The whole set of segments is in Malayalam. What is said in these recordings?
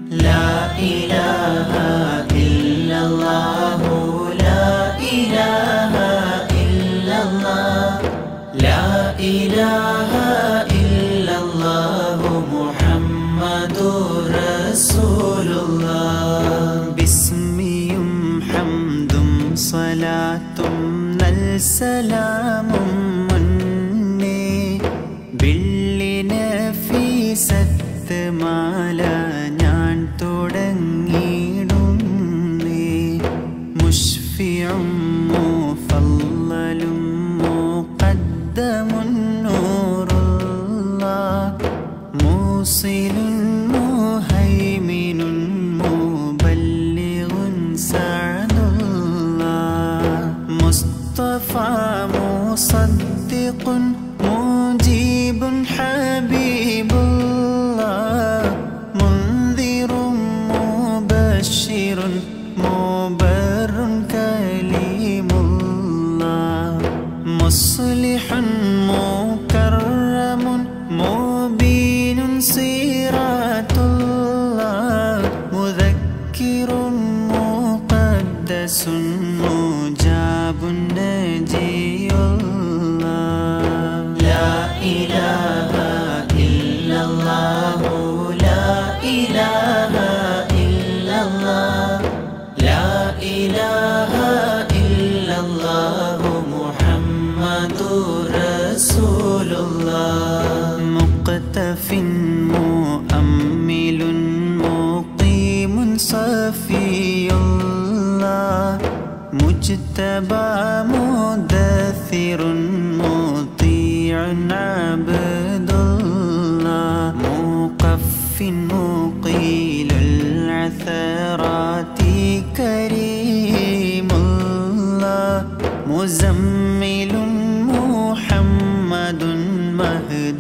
لا إله إلا الله لا إله إلا الله لا إله إلا الله محمد رسول الله ബിസ്മിയും ഹംദും സലാത്തും നൽസലാമും മുന്നേ ബില്ലിന് ഫീസത്ത് മാല ഞാൻ തുടങ്ങിയിടുന്നേ മുഷ്ഫിയും മുഫല്ലലും മുഖദ്ദമുൻ നൂറുള്ള മൂസിലുൻ മുഹൈമിനുൻ മുബല്ലിഗുൻ സഅദുള്ള മുസ്തഫ മുصدق مجيب حبيب الله منذر مبشر مبر كليم الله مصلح مكرم مبين صراط الله مذكر مقدس مجاب نجي الله لا إله إلا الله لا إله إلا الله لا إله إلا الله محمد رسول الله مقتف مؤمل مقيم صفي الله مجتبى مدثر مطيع عبد الله مقف مقيل العثرات كريم الله مزمل محمد مهد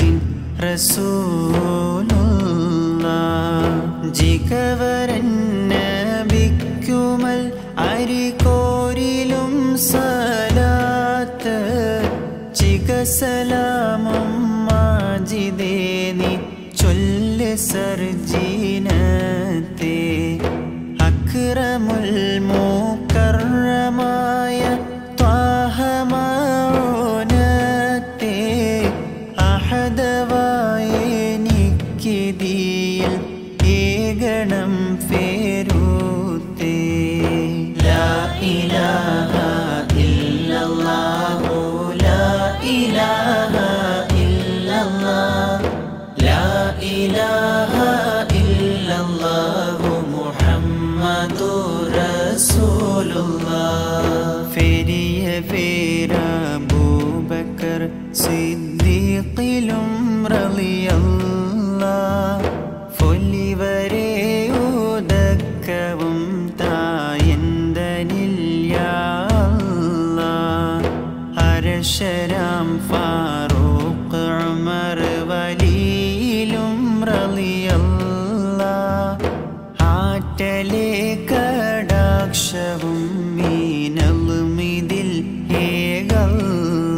رسول الله ജികവരൻ നബിക്കുമൽ അരികോരിലും സലാത്ത് ചികസലാമും മാജിദേ നീ ചൊല്ല് സർജീനത്തെ അക്രമുൽ മൂക്കറമായ ത്വാഹമാനത്തെ അഹദവായ നിക്കിതിയിൽ ഏകണം ഫേരൂത്തേ ലാ ഇലാഹ ഇല്ലല്ലാഹു ലാ ഇലാഹ ഇല്ലല്ലാഹ് ലാ ഇലാഹ ഇല്ലല്ലാഹു മുഹമ്മദുർ റസൂലുള്ളാഹ് ഫെരിയ പേരബൂബക്കർ സിദ്ദീഖിലും റളിയല്ലാഹ് ഫൊലിവരെ ഉദക്കവും തായന്തനിൽ യാ അല്ലാഹ് അരശരാം ഫാറൂഖ് ഉമർ വലിയിലും റളിയല്ലാഹ് ആറ്റലെ കടാക്ഷവും മീനലുമിതിൽ ഏകല്ല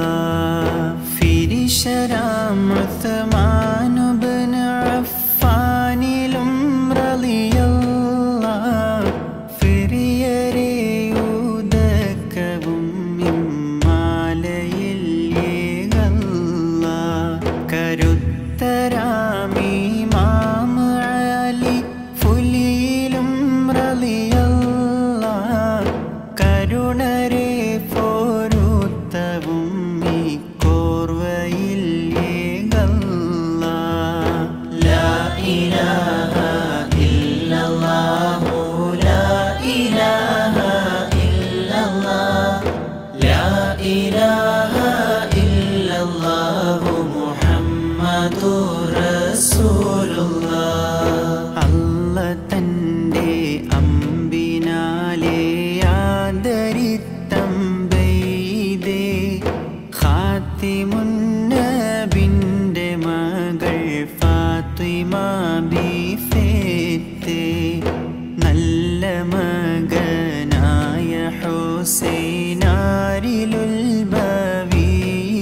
ഫിരിശരാം ഉസ്മാനുബ്ൻ അഫ്ഫാനിലും റളിയല്ലാഹ് ഫിരിയരെ ഉദക്കവും ഇമ്മാലയിൽ ഏകല്ല കരുത്തരാമി മാമ അലി ഫുലിയിലും റളിയല്ലാഹ് കരുണരെ പോരുത്തവും ഈ കോർവയിൽ ഏകല്ല ലാ ഇലാഹ ഇല്ലല്ലാഹു ലാ ഇലാഹ ഇല്ലല്ലാഹ് ലാ ഇലാഹ ഇല്ലല്ലാഹു മുഹമ്മദുർ റസൂലുള്ളാഹ് അല്ല തൻ്റെ അമ്പിനാലെ ആദരിത്തമ്പെയ്തേ ഖാത്തിമുന്നബിൻ്റെ മകൾ ഫാത്തിമ ബിഫേത്തെ നല്ല മകനായ ഹുസൈനാരിലുൽ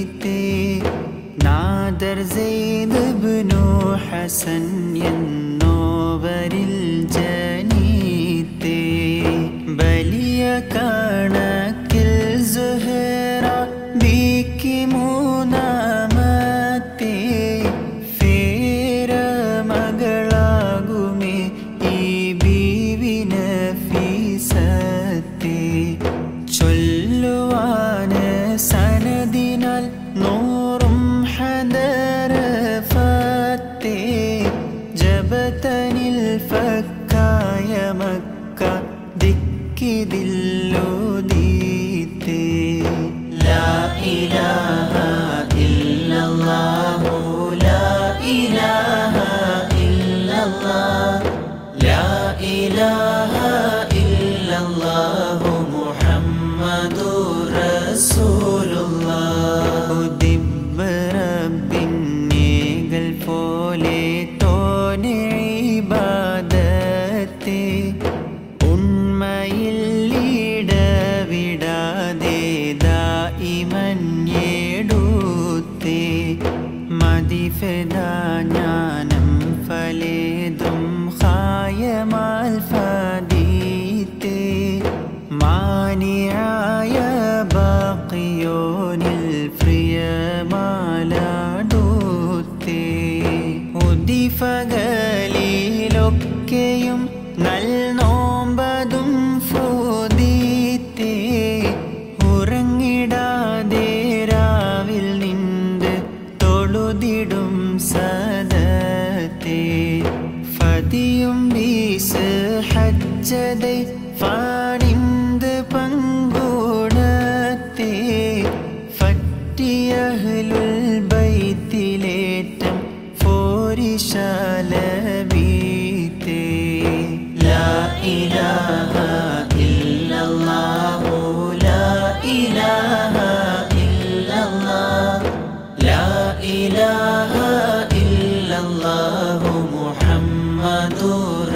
ബവീത്തെ നാദർ സെയ്ദ് ഇബ്നു ഹസൻ എന്നോ നോവരിൽ ജനീത്തേ വലിയ കണക്കിൽ സുഹറ ബിക്ക് മൂന്നാമത്തെ ഫേര മകളാകുമേ ഈ ബീവിന ഫീസത്തെ ചൊല്ലുവാന് സനദിനാൽ നൂറും ഹദരഫത്തെ ജബതനിൽ ഫക്കായ മക്ക ദിക്കിതില്ലോദീത്തെ ലാ ഇലാഹ ഇല്ലല്ലാഹു ലാ ഇലാഹ ഇല്ലല്ലാഹ് ലാ ഇലാഹ ഇല്ലല്ലാഹു മുഹമ്മദുർ റസൂലുള്ളാഹ് ഉദിബ് റബ്ബിന്നേകൾ പോലെ തോനെ ഇബാദത്തെ ഉണ്മയിൽ ഇടവിടാതെ ദായിമൻ എടുത്തേ മതിഫെദാനം ഫലേതും ഖായമാൽ ഫദീത്തേ മാനിയായ ബാക്കിയോനിൽ പ്രിയമാലാടൂത്തേ ഉദിഫകലിലൊക്കെയും നൽ നോമ്പതും ഫോദീത്തേ ഉറങ്ങിടാതെ രാവിൽ നിന്റെ തൊഴുതിടും സദത്തെ ഫതിയും വീസ് ഹജ്ജதை ഫാണിന്ത് പങ്കുടത്തെ ഫറ്റിയഹ്ലുൽ ബൈത്തിലേറ്റം ഫോരിശാല ബീത്തേ ലാ ഇലാഹ ഇല്ലല്ലാഹു ലാ ഇലാഹ ഇല്ലല്ലാഹ് ലാ ഇലാഹ ഇല്ലല്ലാഹു മുഹമ്മദുർ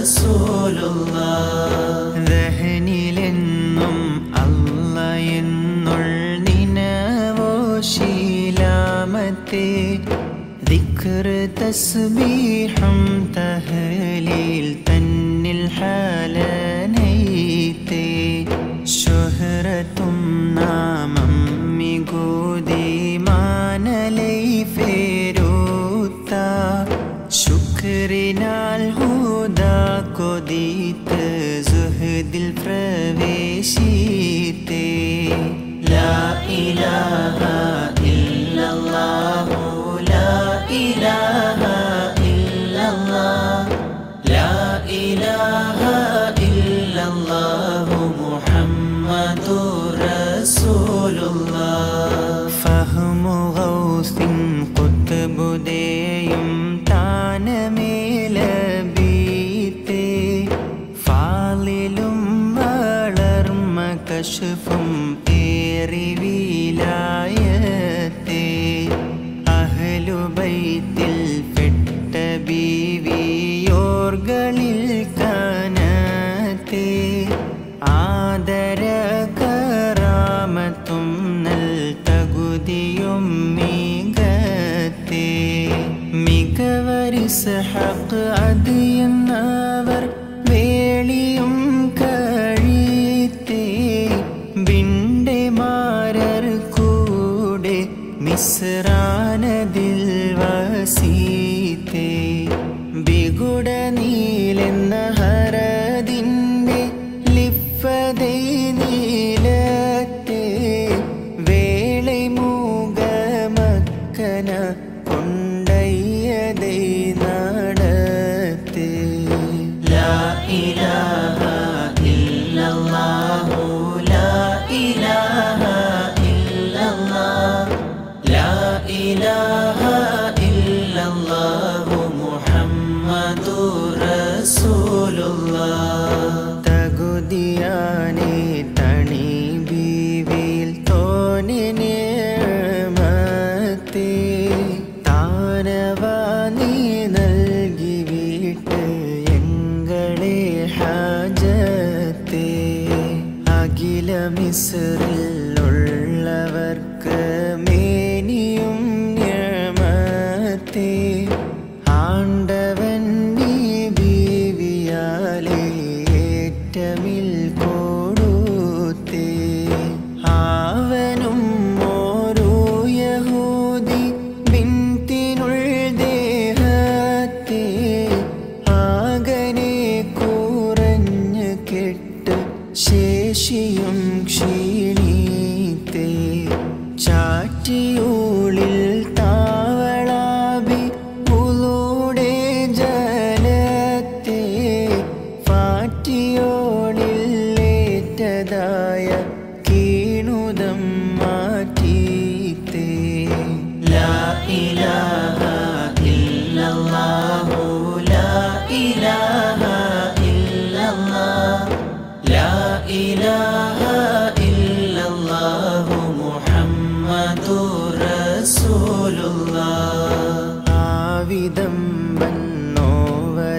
റസൂലുള്ളാഹ് ദഹനിലെന്നും അല്ല എന്നുൾ നിനവോ ശീലാമത്തെ ദിക്ർ തസ്ബീഹും തഹലീൽ തന്നിൽ ഹാലനൈത്തേ ശുഹ്റത്തും നാമം മികൂതി മാനലൈ ഫേരൂത്ത ശുക്രിനാൽ ഹൂദ കൊതിത്ത് സുഹദിൽ പ്രവേശിത്തേ ലാ ഇലാഹ ഇല്ലല്ലാഹു ലാ ഇലാഹ ഇല്ലല്ലാഹ് ലാ ഇലാഹ ഇല്ലല്ലാഹു മുഹമ്മദുർ റസൂലുള്ളാഹ് ഫഹ്മു ഗൗസിൻ ഖുത്ബുദേയും താനമേലബീത്തേ ഫാളിലും വളർമ കശുഫും ഏറി വീലായത്തേ അഹ്ലുബൈത്തിൽ പെട്ട ബീവിയോർകളിൽ കനത്തേ ആദര കറാമത്തും നൽ തകുതിയും മികത്തേ മികവരിസഹക്ക് അത് എന്നവർ വേളിയും കഴിത്തേ ബിണ്ടെ മാരർ കൂടെ മിസ്രാനതിൽ വസീത്തേ ബിഗുട നീലെന്ന ഹരതിൻ്റെ ലിഫതൈ നീലത്തെ വേളை മൂകമക്കന കൊണ്ടയ്യതൈ നടത്തേ ലാ ഇലാഹ ഇല്ലല്ലാഹു ലാ ഇലാഹ ഇല്ലല്ലാഹ് ലാ ഇലാഹ ഇല്ലല്ലാഹു മുഹമ്മദുർ റസൂലുള്ളാഹ് തകുതിയാനെ തണി ബീവിയിൽ തോനെ നേമത്തെ താനവാ നീ നൽകി വീട്ട് എങ്ങളെ ഹാജത്തെ അഖില മിസ്റിലുള്ളവർക്ക് മേനിയും ഞമത്തെ ആണ്ടവൻ നീ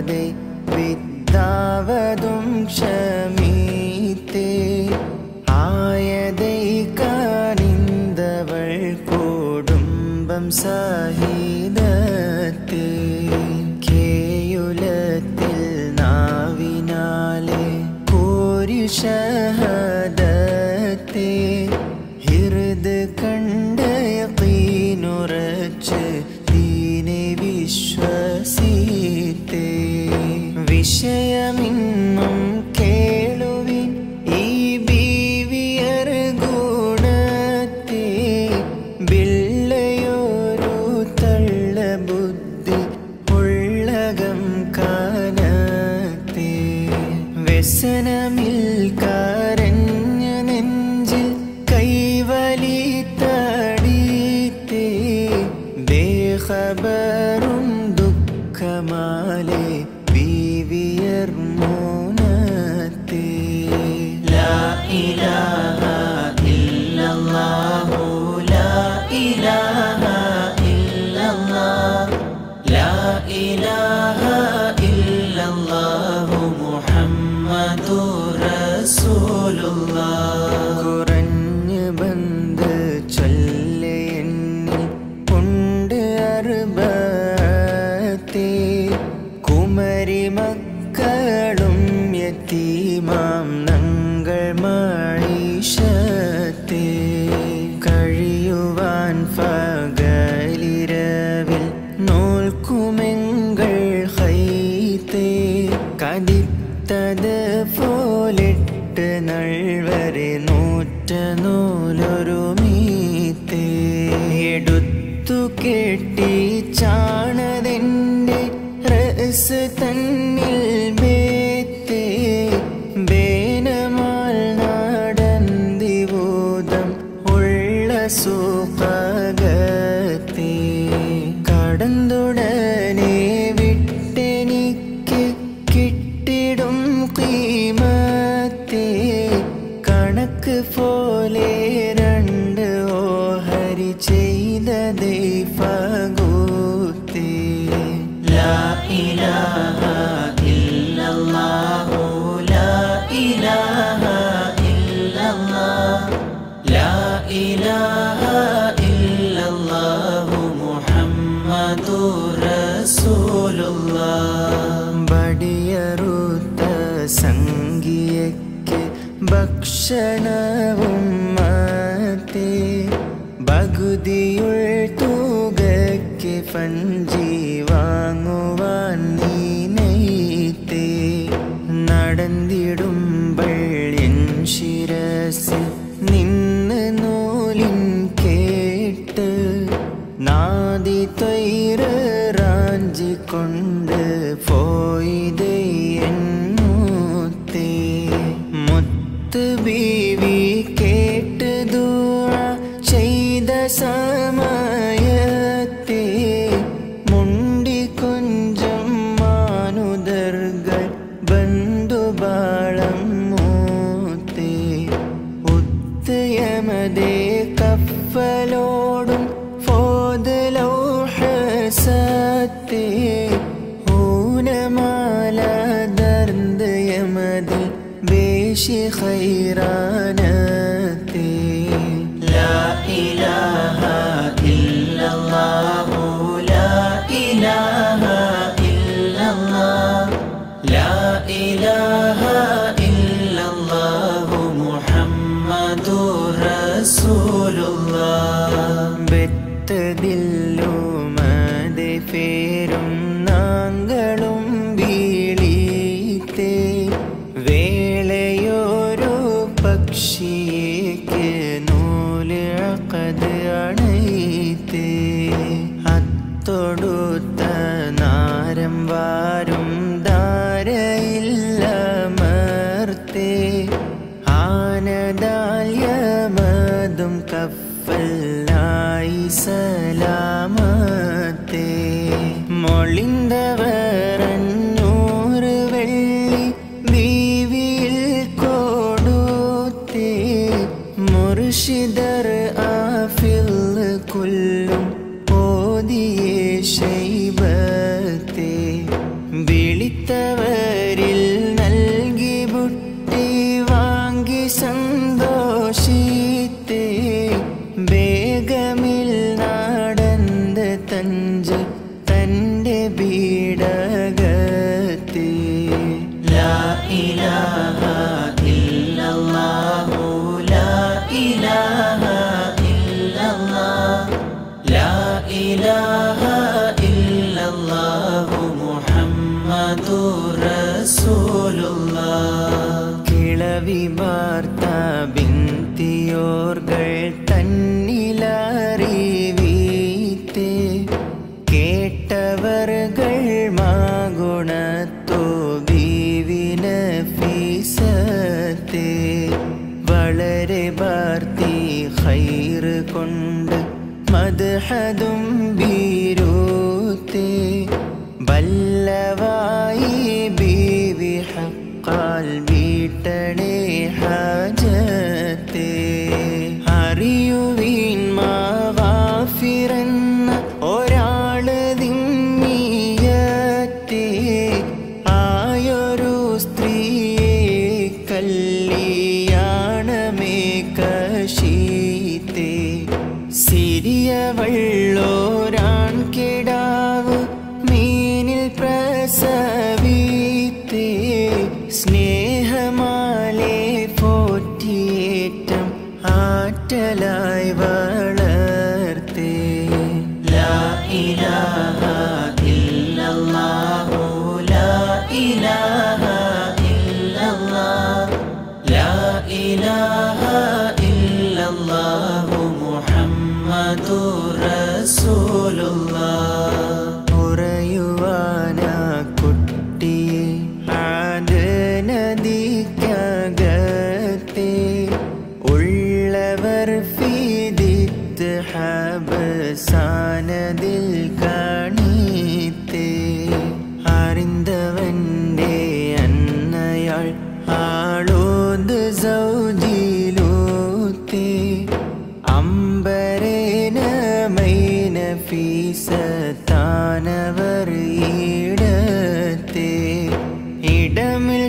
ആവതെ വിദ്യാവതും ക്ഷമീത്തേ ആയതൈ കാണിന്തവൾ കുടുംബം സഹിതത്തെ കേയുലത്തിൽ നാവിനാലെ കോരിഷഹദത്തെ ഹിർദ് കണ്ട യഖീനുറച്ച് ദീനെ വിശ്വസിത്തേ വിഷയമിന്നും കേളുവിൻ ഈ ബീവിയർ ഗുണത്തെ ബിള്ളയൊരു തള്ള ബുദ്ധി ഉള്ളകം കാനത്തെ വ്യസനമിൽ കരഞ്ഞ നെഞ്ചിൽ കൈവലി തടീത്തേ ബേഖബറും ദുഃഖമാലെ ബീവിയർ മൂനത്തെ ലാ ഇലാഹ ഇല്ലല്ലാഹു ലാ ഇലാഹ ഇല്ലല്ലാഹ് ലാ ഇലാഹ ഇല്ലല്ലാഹു മുഹമ്മദുർ റസൂലുള്ളാഹ് കുറഞ്ഞ് ബന്ദ് ചൊല്ലെ എന്നിൽ ഉണ്ട് അർബത്തെ കുമരി മക്കളും യത്തീമാം നങ്ങൾ മായിഷത്തെ കഴിയുവാൻ പകലിരവിൽ നോൽക്കുമെങ്കൾ ഹൈത്തേ കതിത്തത് പോലിട്ട് നൾവരെ നൂറ്റ നൂലൊരു മീത്തേ എടുത്തു കെട്ടി ചാണതെൻ്റെ റസ് തന്നിൽ ബേത്തേ ബേനമാൽ നാടന്തിവൂതം ഉള്ള സൂപ്പകത്തെ കടന്നുടനെ വിട്ടെനിക്ക് കിട്ടിടും കീമത്തെ കണക്ക് പോലെ രണ്ട് ഓഹരി ചെയ്ത ദൈവകൂത്തേ ലാ ഇലാഹ ഇല്ലല്ലാഹു ലാ ഇലാഹ ഇല്ലല്ലാഹ് ലാ ഇലാഹ ഇല്ലല്ലാഹു മുഹമ്മദുർ റസൂലുള്ളാഹ് ബടിയറുത്ത സംഗിയയ്ക്ക് ഭക്ഷണവും മാറ്റേ പകുതിയുൾ തുകയ്ക്ക് പഞ്ചി വാങ്ങുവാൻ നീ നെയ്ത്തേ നടന്നിടുമ്പോൾ എൻ ശിരസിൽ നിന്ന് നൂലിൻ കേട്ട് നാദി തൊയ്റ് റാഞ്ചിക്കൊണ്ട് പോയിതേ എന്നൂത്തേ മുത്ത് ബീവി കേട്ട് ദുആ ചെയ്ത സമയത്തെ മുണ്ടി കൊഞ്ചം മാനുദർകൾ ബന്ധുബാളം മൂത്തേ ഉത്തയമതേ കപ്പലോടും ഫോതലൗഹസത്തെ ഊനമാല ദർന്ദയമതിൽ ബേശി ഖൈറാനത്തെ ലാ ഇലാഹ ഇല്ലല്ലാഹു ലാ ഇലാഹ ഇല്ലല്ലാഹ് ലാ ഇലാഹ ഇല്ലല്ലാഹു മുഹമ്മദുർ റസൂലുള്ളാഹ് ബെത്തതില്ലുമതെ പേരും നാങ്ങളും വീളീത്തേ വേളയോരോ പക്ഷിക്ക് നൂല് അക്കത് അണൈത്തേ അത്തൊടുത്ത നാരം വാരും ധാരയില്ല മർത്തേ ആനദാല്യമതും കപ്പലായി സലാമത്തേ മൊളിന്തവറഞ്ഞൂറ് വെള്ളി ബീവിയിൽ കൊടുത്തേ മുർഷിദർ ആഫിൽ കുല്ലും ഓതിയേ ശൈബത്തെ വിളി പിടിത്തവരിൽ നൽകി ബുട്ടി വാങ്ങി സന്തോഷിത്തേ വേഗമിൽ നാടന്ത് തഞ്ച് തൻ്റെ ബീടകത്തെ ലാ ഇലാഹ ഇല്ലല്ലാഹു ലാ ഇലാഹ ഇല്ലല്ലാഹ് ലാ ഇലാഹ ഇല്ലല്ലാഹു മുഹമ്മദുർ റസൂലുള്ളാഹ് കിളവി വാർത്ത ബിന്തിയോർകൾ തന്നിലറിവീത്തേ കേട്ടവർകൾ മാഗുണത്തോ ബീവിന ഫീസത്തെ വളരെ വാർത്തി ഹൈർ കൊണ്ട് മദ്ഹദും ബീരൂത്തേ ബല്ലവായി ബീവി ഹക്കാൽ വീട്ടണേ ഹാജത്തെ അറിയുവീൻ മാവാഫിറന്ന ഒരാള് ദിന്നിയത്തെ ആയൊരു സ്ത്രീയെ കല്യാണമേ കശീത്തെ സിരിയ വള്ളോരാൺ കിടാവ് മീനിൽ പ്രസവിത്തേ സ്നേഹമാലെ പോറ്റിയേറ്റം ആറ്റലായി വളർത്തേ ലാ ഇലാഹ ഇല്ലല്ലാഹു ലാ ഇലാഹ ഇല്ലല്ലാഹ് ലാ ഇലാഹ ഇല്ലല്ലാഹു മുഹമ്മദുർ റസൂലുള്ളാഹ് ഉറയുവാനാ കുട്ടിയെ ആദ് നദിക്കകത്തെ ഉള്ളവർ ഫീദിത്ത് ഹബസാനതിൽ കാണീത്തേ അറിന്തവൻ്റെ അന്നയാൾ ആളോത് സൗജിലൂത്തേ അമ്പരേനമൈന ഫീസത്താനവർ ഈടത്തെ ഇടമിൽ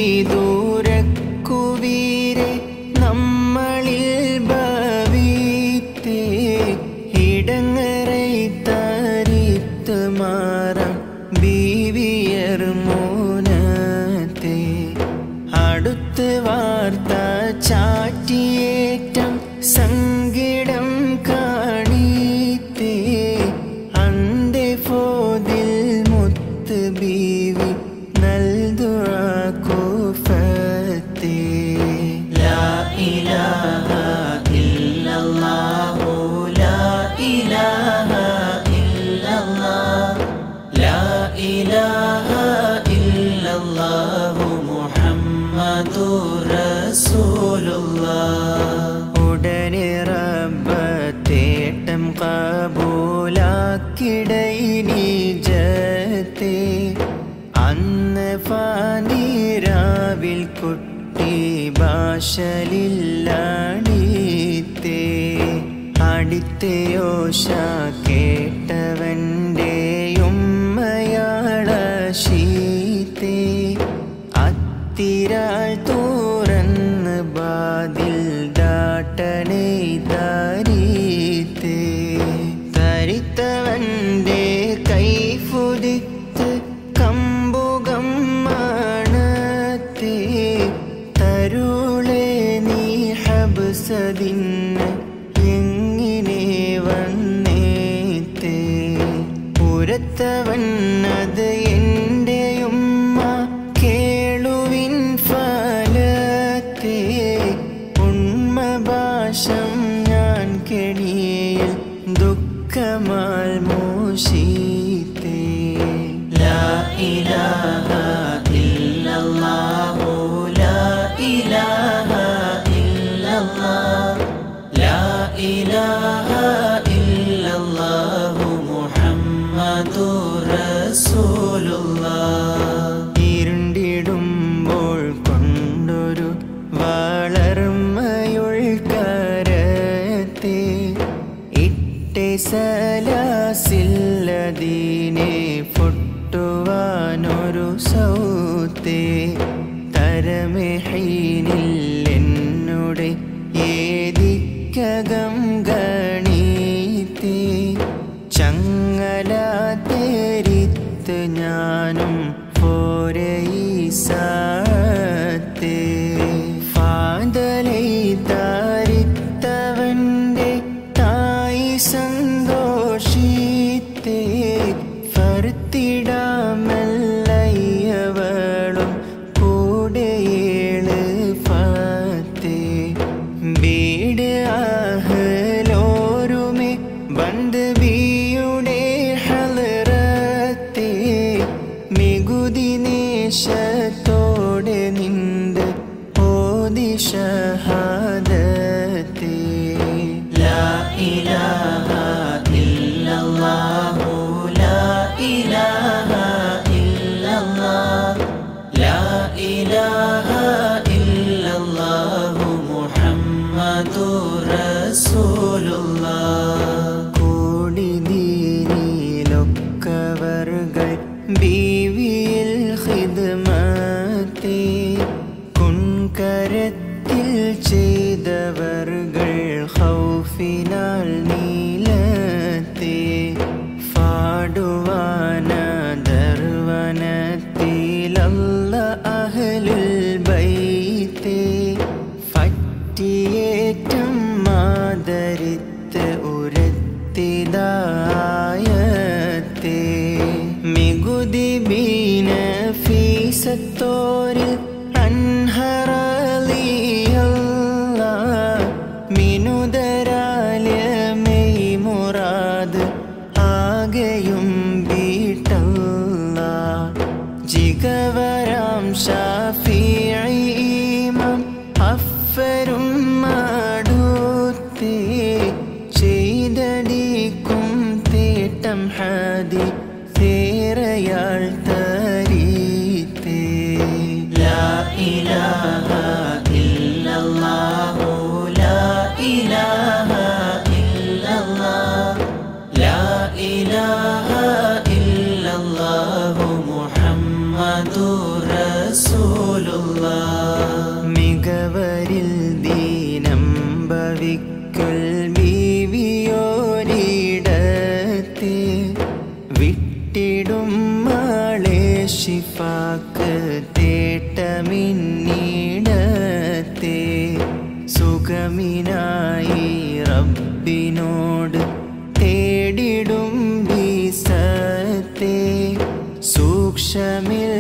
ചെയ്തൂരക്കുവീരെ നമ്മളിൽ ഭവിത്തേ ഇടങ്ങറൈ തരിത്ത് മാറാം ബീവിയർ മൂനത്തെ അടുത്ത് വാർത്ത ചാറ്റിയേറ്റം സങ്കിടം കാണീത്തേ അന്തെ ഫോതിൽ മുത്ത് ബീവി നൽതുഴാക്കൂഫത്തേ ലാ ഇലാഹ ഇല്ലല്ലാഹു ലാ ഇലാഹ ഇല്ലല്ലാഹ് ലാ ഇലാഹ ഇല്ലല്ലാഹു മുഹമ്മദുർ റസൂലുള്ളാഹ് ഉടനെ റബ്ബത്തേട്ടം കബൂലാക്കിടയിനി ജത്തെ അന്ന് ഫാനിരാവിൽ കുട്ടി ഭാഷലില്ലാടിത്തേ അടിത്തയോശ കേട്ടവൻ്റെ ഉമ്മയാള ശീത്തേ അത്തിരാൾ തുറന്ന് ബാതിൽ ദാട്ടനെ ദാരീത്തേ തരിത്തവൻ്റെ കൈഫുതിത്ത് കമ്പുകം മാണത്തേ തരുളെ നീ ഹബ്സദിന് എങ്ങനെ വന്നേത്തേ പുരത്തവൻ അത് എൻ്റെ ഉമ്മ കേളുവിൻ ഫലത്തെ ഉണ്മ ഭാഷം ഞാൻ കെണിയിൽ ദുഃഖമാൽ മൂശീത്തേ ലാ ഇലാഹ ഇല്ലല്ലാഹു ലാ ഇലാഹ ഇല്ലല്ലാഹ് സൗത്തേ തരമെഹീനിൽ എന്നുടെ ഏതിക്കകം ഗണീത്തേ ചങ്ങല തേരിത്ത് ഞാനും പോരയിസാത്തേ ഫാദലൈ താരിത്തവന്റെ തായി സന്തോഷിത്തേ ഫർത്തിടാമല്ലയ്യവളും കൂടെയേള് ഫത്തേ വീട് ആഹലോരുമേ ബന്ദ് ബിയുടെ ഹലറത്തെ മികുതി നേശത്തോടെ നിന്ത് ഓതി ഷഹാദത്തെ ലാ ഇലാഹ ഇല്ലല്ലാഹു ലാ ഇലാഹ ഇല്ലല്ലാഹ് ലാ ഇലാഹ ഇല്ലല്ലാഹു മുഹമ്മദുർ റസൂലുള്ളാഹ് കൂടി ദീനിലൊക്കവർകൾ ബീവിയിൽ ഹിദ്മത്തെ കുൻകരത്തിൽ ചെയ്തവർകൾ ഹൗഫിനാൽ നീലത്തെ ഫാടുവാനദർവനത്തിലല്ല അഹലുൽ ബൈത്തെ ഫറ്റിയേറ്റം മാതരിത്ത് ഉരത്തിതായത്തെ മികുതി ബീന ഫീസത്തോരിൽ അൻഹറലിയല്ല മിനുതരാലമൈ മുറാദ് ആകെയും വീട്ടല്ല ജിഗവരാം ഷാഫിഈമാം അഫരും മാടൂത്തേ ചെയ്തടിക്കും തേട്ടം ഹദി തേറയാൾ തരീത്തേ ലാ ഇലാഹ ഇല്ലല്ലാഹു ലാ ഇലാഹ ഇല്ലല്ലാഹ് ലാ ഇലാഹ ഇല്ലല്ലാഹു മുഹമ്മദുർ റസൂലുള്ളാഹ് മികവരിൽ ദീനം ഭവിക്കൽ ബീവിയോരിടത്തെ വിട്ടിടും മാളെ ഷിഫാക്ക് തേട്ടമിന്നീടത്തെ സുഖമിനായി റബ്ബിനോട് തേടിടും ബീസത്തെ സൂക്ഷ്മിൽ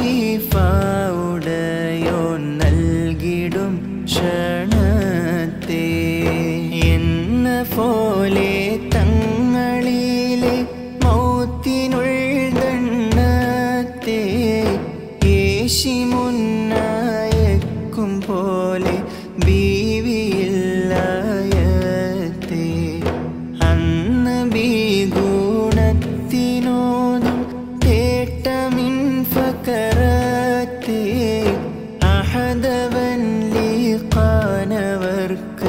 ഷീഫാവുടയോ നൽകിടും ക്ഷണത്തെ എന്ന പോലെ തങ്ങളിലെ മൗത്തിനുൾ ദണ്ണത്തെ ഏശി മുന്നായക്കും പോലെ ബീവിയില്ലായത്തെ അന്ന് ബീഗുണത്തിനോതും തേട്ടമിൻ ഫക്കറത്തെ അഹദവൻ ലീഖാനവർക്ക്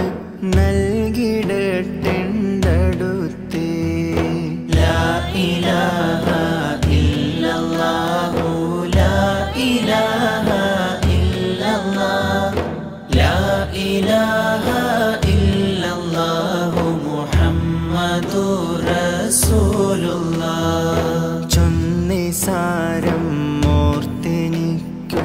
നൽകിടട്ടെണ്ടടുത്തേ ലാ ഇലാഹ ഇല്ലല്ലാഹു ലാ ഇലാഹ ഇല്ലല്ലാഹ് ലാ ഇലാഹ ഇല്ലല്ലാഹു മുഹമ്മദുർ റസൂലുള്ളാഹ് ചൊന്നി സാരം മോർത്തെനിക്ക്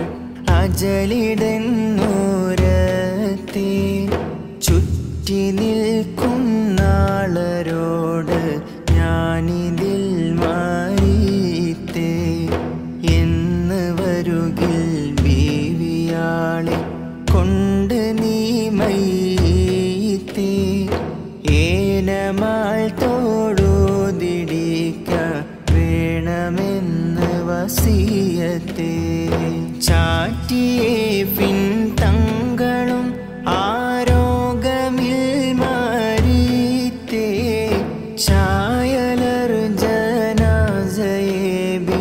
അജലിടന്നൂരത്തെ ചുറ്റി നിൽക്കും നാളരോട് ഞാനിതിൽ മാറിത്തേ എന്ന് വരുകിൽ ബീവിയാളെ കൊണ്ട് നീ മയ്യത്തേ ഏനമാൾ തോടോതിടിക്ക വേണമെന്ന് വസിയത്തെ ചാറ്റിയെ പിൻ തങ്ങളും ആരോഗമിൽ മാറിത്തേ ചായലർ ജനാസയേബി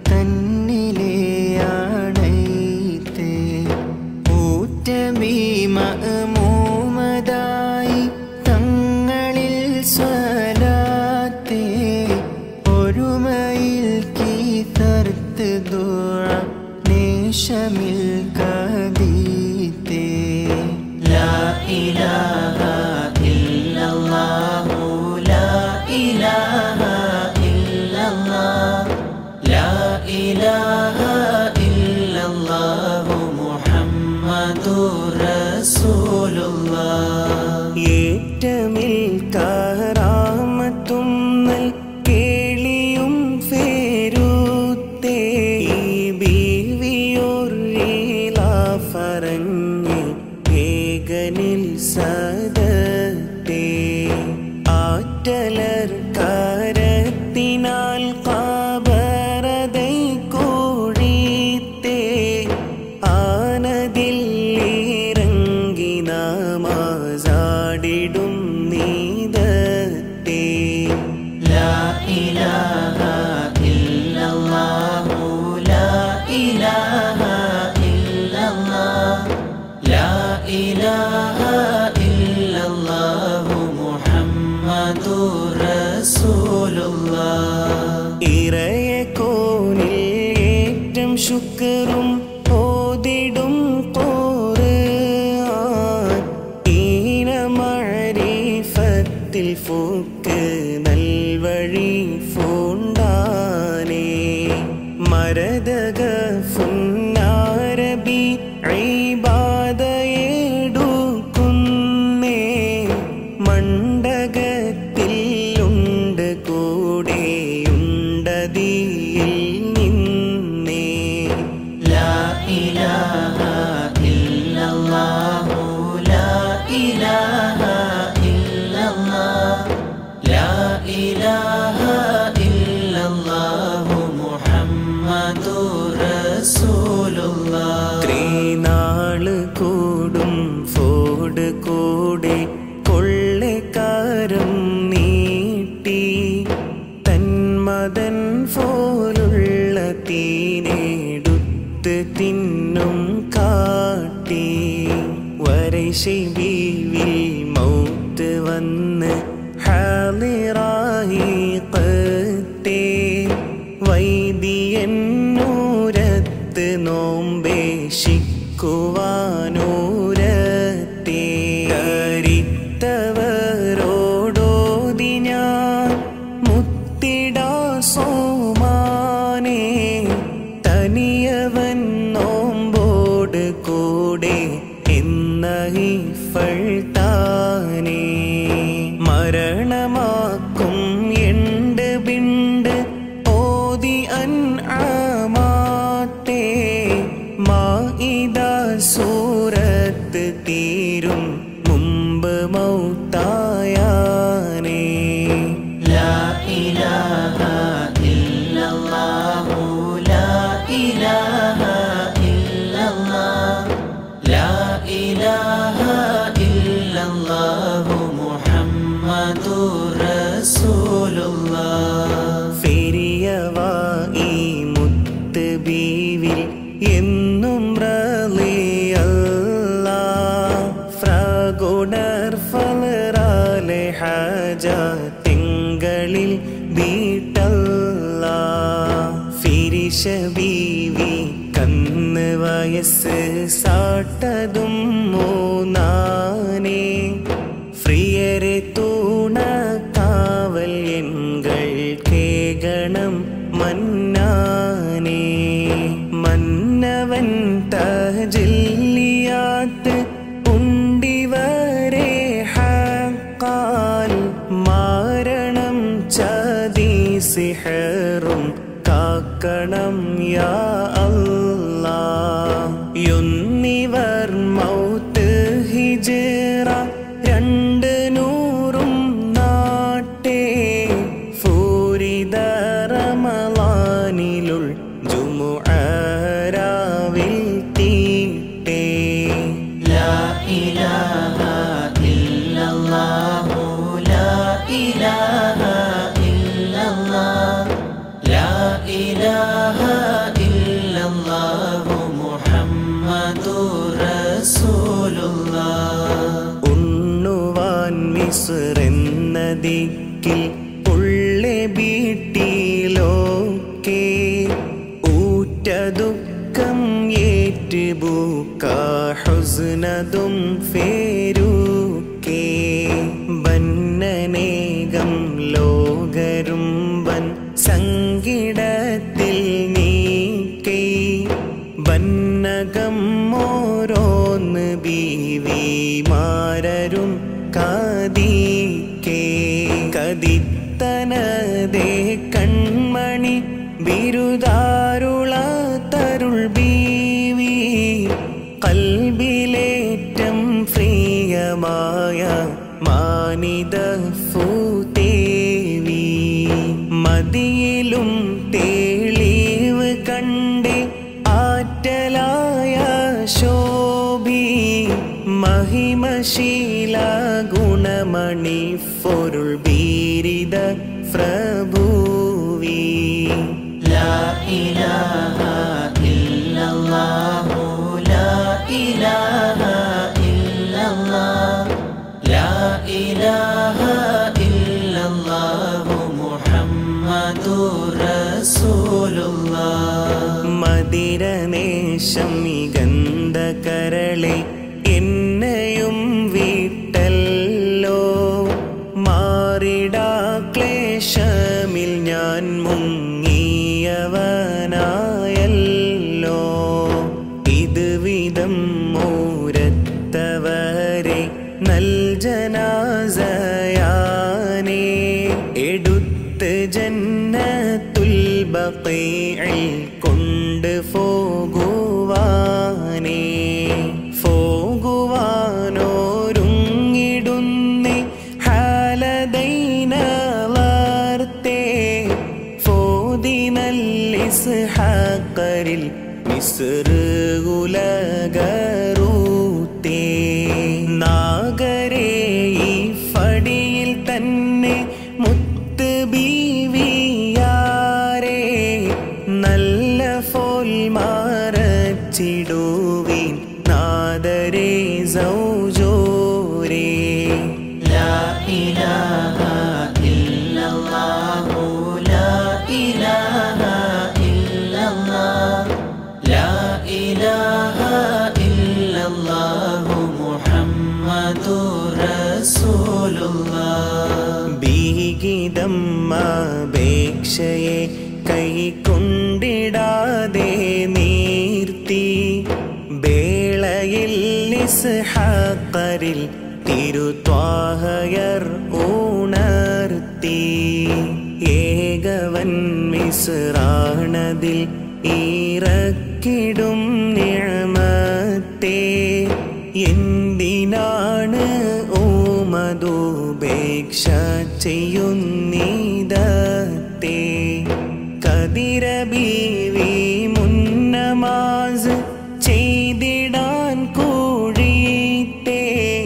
തന്നിലെയാണൈത്തേ ഊറ്റബി മഅ്മൂമദായി തങ്ങളിൽ സ്വലാത്തേ ഒരുമയിൽ കീതർത്ത് ദുആ നിമിഷമിൽ കദീത്തേ ലാ ഇലാഹ ഇല്ലല്ലാഹു ലാ ഇലാഹ ഇല്ലല്ലാഹ് ലാ ഇലാഹ ഇല്ലല്ലാഹു മുഹമ്മദുർ റസൂലുള്ളാഹ് ഏറ്റമിൽ കാറാമത്തും നൽ കേളിയും ഫേരുത്തേ ഈ ബീവിയൊരീലാഫറഞ്ഞ് ഏകനിൽ സദത്തേ ആറ്റലർ കാരത്തിനാൽ കാബറതൈ കോഴിത്തേ ആനതിൽ ഇറങ്ങി നാമാസാടിടും നീതത്തേ ലാ ഇലാഹ ഇല്ലല്ലാഹു ലാ ഇലാഹ ഇല്ലല്ലാഹ് ലാ ഇലാഹ ഇല്ലല്ലാഹു മുഹമ്മദുർ റസൂലുള്ളാഹ് ഇറയെ കോനിൽ ഏറ്റം ശുക്രും ഓതിടും ഖുർആൻ ഈനമഅരിഫത്തിൽ ഫുക്ക് നൽവഴി ഫൂണ്ടാനേ മരദക ഫുന്നാരബി ഇബാദയെടുക്കുന്നേ മണ്ഡകത്തിൽ ഉണ്ട് കൂടെയുണ്ടതിയിൽ നിന്നേ ലാ ഇലാഹ ഇല്ലല്ലാഹു ലാ ഇലാഹ ഇല്ലല്ലാഹ് ലാ ഇലാഹ ഇല്ലല്ലാഹു മുഹമ്മദുർ റസൂലുള്ളാഹ് ത്രിനാള് കൂടും ഫോട് കൂടെ കൊള്ളക്കാരം നീട്ടി തന്മതൻ പോലുള്ള തീനെടുത്ത് തിന്നും കാട്ടി വരശി ബീവിൽ മൗത്ത് വന്ന് ഹാലിറായി കത്തേ വൈദിയന്നൂരത്ത് നോമ്പേശിക്കുവാനൂരത്തേ കരിത്തവരോടോതി ഞാൻ മുത്തിടാ സോമാനേ തനിയവൻ നോമ്പോട് കൂടെ എന്ന താനേ മരണമാക്കും എണ്ട് ബിണ്ട് ഓതി അൻ ആമാത്തേ മായിദ സൂറത്ത് തീരും മുമ്പ് മൗത്തായാനേ ലാ ഇലാഹ ഇല്ലല്ലാഹു ലാ ഇലാഹ ഇല്ലല്ലാഹ് ലാ ഇലാഹ ഇല്ലല്ലാഹു മുഹമ്മദുർ റസൂലുള്ളാഹ് ഫെരിയവായി മുത്ത് ബീവിൽ എന്നും റളിയല്ല ഫ്രാഗുണർ ഫലറാലെ ഹാജ തിങ്കളിൽ വീട്ടല്ല ഫിരിശ ബീവി കന്ന് വയസ്സ് സാട്ടതും മൂന്നാനേ ഫ്രിയരെ തൂണ കാവൽ എൺകൾ കേകണം മന്നാനേ മന്നവൻ തജില്ലിയാത്ത് ഉണ്ടിവരെ ഹക്കാൽ മാരണം ചതി സിഹറും കാക്കണം യാ അല്ലാ യൊന്നിവർ മൗത്ത് ഹിജറ രണ്ട് നൂറും നാട്ടേ ഫൂരിത റമളാനിലുൾ ജുമുഅരാവിൽ തീട്ടേ ലാ ഇലാഹ ഇല്ലല്ലാഹു ലാ ഇലാഹ ഇല്ലല്ലാഹ് ലാ ഇലാഹ ഇല്ലല്ലാഹു മുഹമ്മദുർ റസൂലുള്ളാഹ് ഉണ്ണുവാൻ മിസ്റെന്ന ദിക്കിൽ ഉള്ളെ ബീട്ടിലോക്കെ ഊറ്റ ദുഃഖ ഉറക്കം ഏറ്റുബൂക്ക ഹുസ്നതും ഫേരൂക്കേ ബന്നനേകം ലോകരും വൻ സങ്കിടത്തിൽ നീക്കൈ ബന്നകം ഓരോന്ന് ബീവിമാരരും കാതീക്കേ കതിത്തനതേ കൺമണി ബിരുദാരുള തരുൾ ബീവി കൽബിലേറ്റം പ്രിയമായ മാനിത ഫൂതേവി മതിയിലും തേളിവ് കണ്ട് ആറ്റലായ ശോഭി മഹിമശീല ഗുണമണി പൊരുൾ ബീരിത പ്രഭുവി ലാ ഇലാഹ ഇല്ലല്ലാഹു ലാ ഇലാഹ ഇല്ലല്ലാഹ് ലാ ഇലാഹ ഇല്ലല്ലാഹു മുഹമ്മദുർ റസൂലുള്ളാഹ് മതിരനേശം മികന്ത കരളെ എന്നെയും വീട്ടല്ലോ മാറിടാ ക്ലേശമിൽ ഞാൻ മുങ്ങിയവനായല്ലോ ഇത് വിധം മൂരത്തവരെ നൽജനാസയാനേ എടുത്ത് ജന്നത്തുൽ ബഖീഇൽ കൊണ്ട് പോകുവാനേ പോകുവാനോരുങ്ങിടുന്നേ ഹാലദൈനളർത്തേ ഫോദിനല്ലിസ്ഹാക്കരിൽ മിസ്റുലകറൂത്തേ നാഗരേ ഈ ഫടിയിൽ തന്നെ മുത്ത് ബീവിയാരേ നല്ല ഫോൽ മാറച്ചിടുവിൻ നാദരേ സൗജോരേ ലാ ഇലാഹ ഇല്ലല്ലാഹു ലാ ഇലാഹ ഇല്ലല്ലാഹ് ലാ ഇലാഹ ഇല്ലല്ലാഹു മുഹമ്മദുർ റസൂലുള്ളാഹ് ഭീഗിതം അപേക്ഷയെ കൈക്കൊണ്ടിടാതെ നീർത്തി വേളയിൽ ഇസ്ഹാഖറിൽ തിരുത്വാഹയർ ഉണർത്തി ഏകവൻ മിസ്റാണതിൽ ഇറക്കിടും നിഴമത്തെ എന്തിനാണ് ഓമതോപേക്ഷ ചെയ്യുന്നീതത്തെ കതിരബീവി മുന്നമാസ് ചെയ്തിടാൻ കൂഴിത്തേ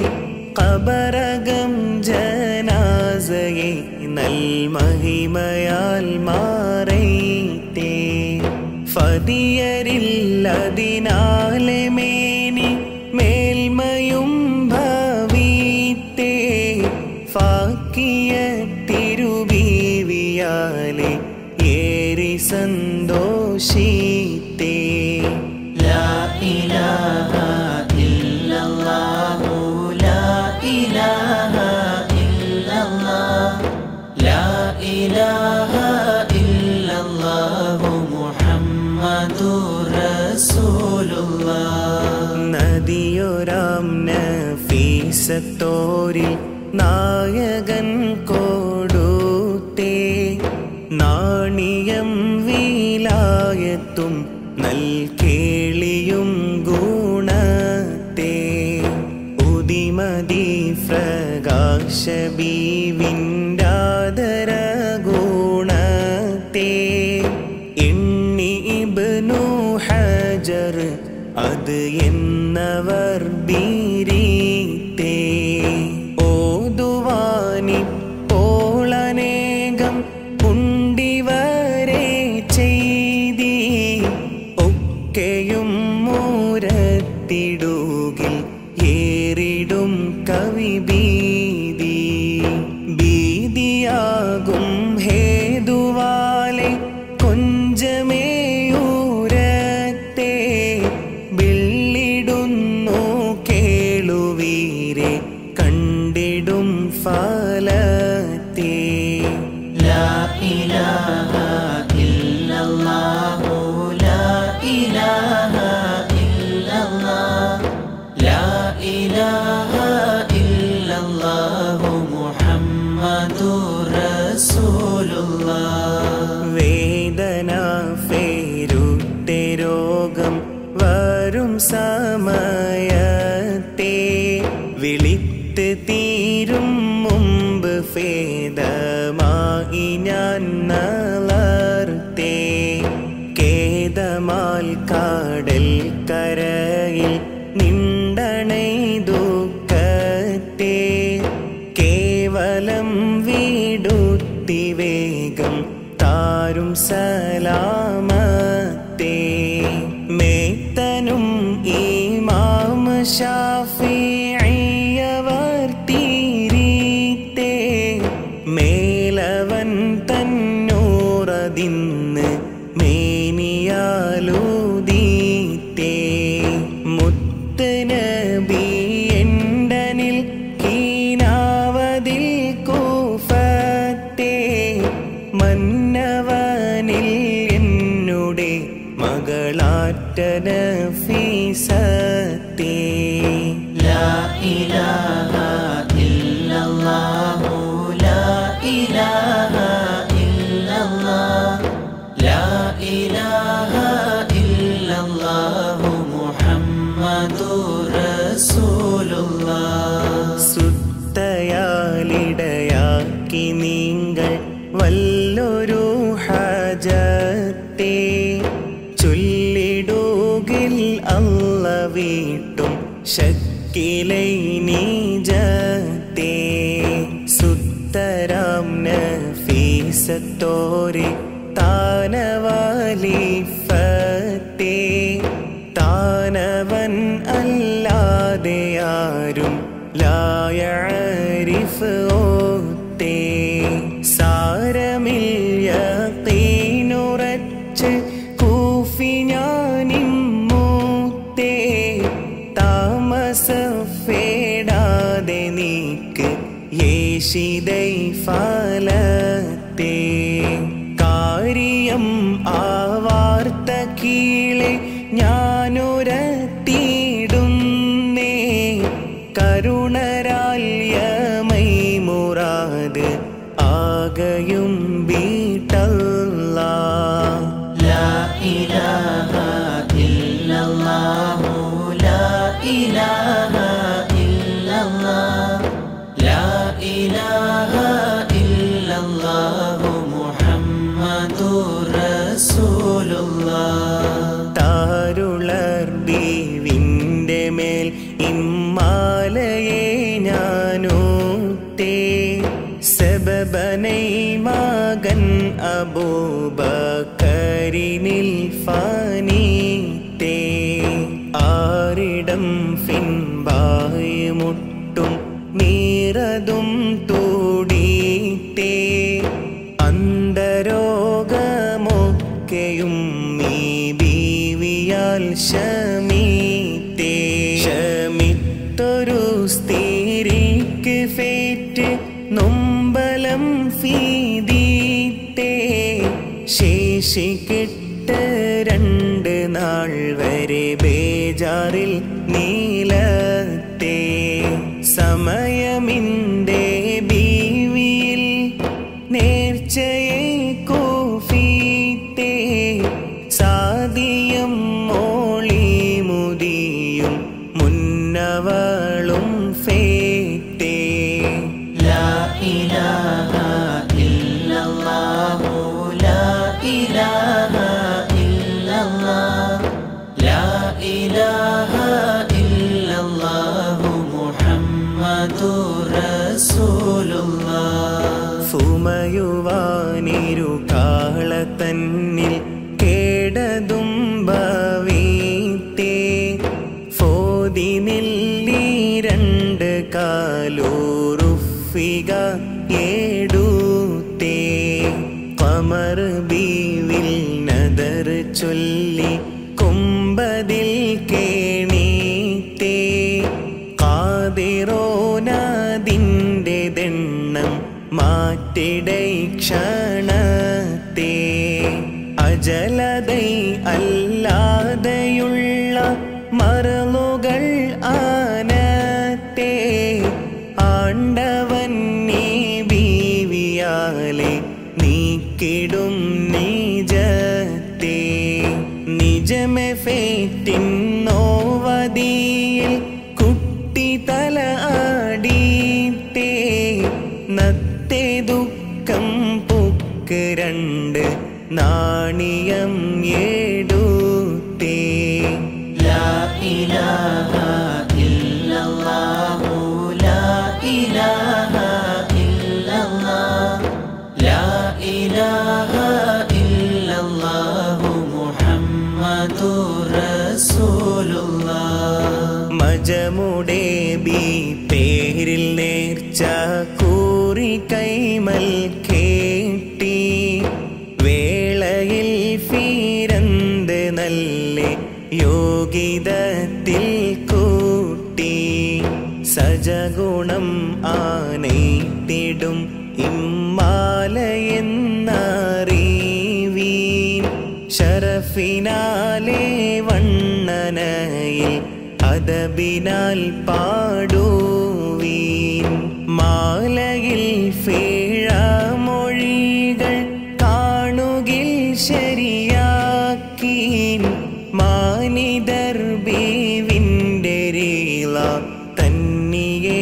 കബറകം ജനാസയെ നൽമഹിമയാൽ മാറൈത്തേ ഫതിയരില്ലതിനാലെ മേനി മേൽമയും ഭവീത്തേ ഫാക്കിയ തിരുബീവിയാലെ ഏറി സന്തോഷിത്തേ ലാ ഇലാഹ ഇല്ലല്ലാഹു ലാ ഇലാഹ ഇല്ലല്ലാഹ് ലാ ഇലാഹ ഇല്ലല്ലാഹു മുഹമ്മദുർ റസൂലുള്ളാഹ് നദിയൊരാം നഫീസത്തോരിൽ നായകൻ കൊടുത്തേ നാണിയം വീലായത്തും നൽകേളിയും ഗുണത്തേ ഉദിമതി പ്രകാശബീവിൻ്റാദര ഗുണത്തേ എണ്ണി ഇബ്നു ഹജർ അത് എന്നവർ ബീരീത്തേ ഓതുവാനി പോളനേകം ഉണ്ടിവരെ ചെയ്തി ഒക്കെയും മൂരത്തിടുകിൽ ഏറിടും കവി ഭീതി ഭീതിയാകും ഹേതുവാലെ കൊഞ്ചമേയൂരത്തെ വരും സമയത്തെ വിളിത്ത് തീരും മുമ്പ് ഫേദമായി ഞാൻ നളർത്തേ കേദമാൽ കാടൽ കരയിൽ നിണ്ടണൈ ദുഃഖത്തെ കേവലം വീടുത്തി വേഗം താരും സലാമത്തെ മേത്തനും ഈമാമ ഷാഫിയവർ തീരീത്തേ മേലവൻ തന്നൂറതിന്ന് മേനിയാലൂതീത്തേ മുത്ത് നബി എണ്ടനിൽ കീനാവതിൽ കൂഫത്തെ മന്നവനിൽ എന്നുടെ മകളാറ്റന ഫീസത്തെ لا إله إلا الله لا إله إلا الله لا إله إلا الله محمد رسول الله സുത്തയാലിടയാക്കി നിങ്ങൾ വല്ലൊരു ഹജത്തെ ചൊല്ലിടുകിൽ അല്ല വീട്ടും ശക്കിലൈ നീജത്തെ സുത്തരാം നഫീസത്തോരെ താനവാലിഫത്തെ താനവൻ അല്ലാതെ ആരും ലായരിഫ് ഓത്തേ സാരമില്ല തീനുറച്ച് കൂഫി ഞാനിമ്മൂത്തേ താമസഫേടാതെ നീക്ക് യേശിതൈ ഫലത്തെ കാര്യം ആ വാർത്ത കീഴെ ഞാനൊരത്തിയിടുന്നേ കരുണരാല്യമൈ മുറാത് ആകയും ബീട്ടല്ല لا إله إلا الله لا إله إلا الله لا إله إلا الله محمد رسول الله താരുളർ ദീവിൻ്റെ മേൽ ഇമ്മാലയെ ഞാനൂത്തേ സബബനൈ മകൻ അബൂബക്കരിനിൽ ഫനീത്തേ ആരിടം ഫിൻബായി മുട്ടും നീറതും തൂടീത്തേ അന്തരോഗമൊക്കെയും നീ ബീവിയാൽ ശമീത്തേ ശമിത്തൊരു സ്ത്രീക്ക് ഫേറ്റ് നൊമ്പലം ഫീതീത്തേ ശേഷിക്കിട്ട് രണ്ട് നാൾ വരെ ബേജാറിൽ നീലത്തേ സമയമിൻ്റെ ബീവിയിൽ നേർച്ചയെ കോഫീത്തേ സാദിയം മോളി മുതിയും മുന്നവളും ഫേത്തേ لا إله إلا الله لا إله إلا الله لا إله إلا الله محمد رسول الله ഫുമയുവാനിരു കാള തന്നിൽ കേടതും ഭവീത്തേ ഫോദിനില്ലി രണ്ട് കാലൂറുഫിക ഏടൂത്തേ കമർ ബീവിൽ നദർ ചൊല്ലി കുമ്പതിൽ കേണീത്തേ കാതിറോനാതിൻ്റെ ദണ്ണം മാറ്റിടൈ ക്ഷണത്തെ അജലതൈ അല്ലാതെയുള്ള മറലുകൾ ആനത്തെ ആണ്ടവൻ നീ ബീവിയാലെ നീക്കിടും നിജത്തെ നിജ നെമഫേറ്റിൻ നോവതിയിൽ കുട്ടി തല ആടീത്തേ നത്തെ ദുഃഖം പുക്ക് രണ്ട് നാണിയം ഏടൂത്തേ لا إله إلا الله لا إله إلا الله لا إله إلا الله محمد رسول الله മജമുടെ ബി പേരിൽ നേർച്ച കൂറി കൈമൽ കേട്ടി വേളയിൽ ഫീരന്ത് നല്ല യോഗിതത്തിൽ കൂട്ടി സജഗുണം ആനയിത്തിടും ഇമ്മാലയെന്നറിവീൻ ഷറഫിനാലെ വണ്ണനയിൽ അതബിനാൽ പാടുവീൻ മാലയിൽ ഫീഴമൊഴികൾ കാണുകിൽ ശരിയാക്കീൻ മാനിതർ ബീവിൻ്റെ രീള തന്നിയെ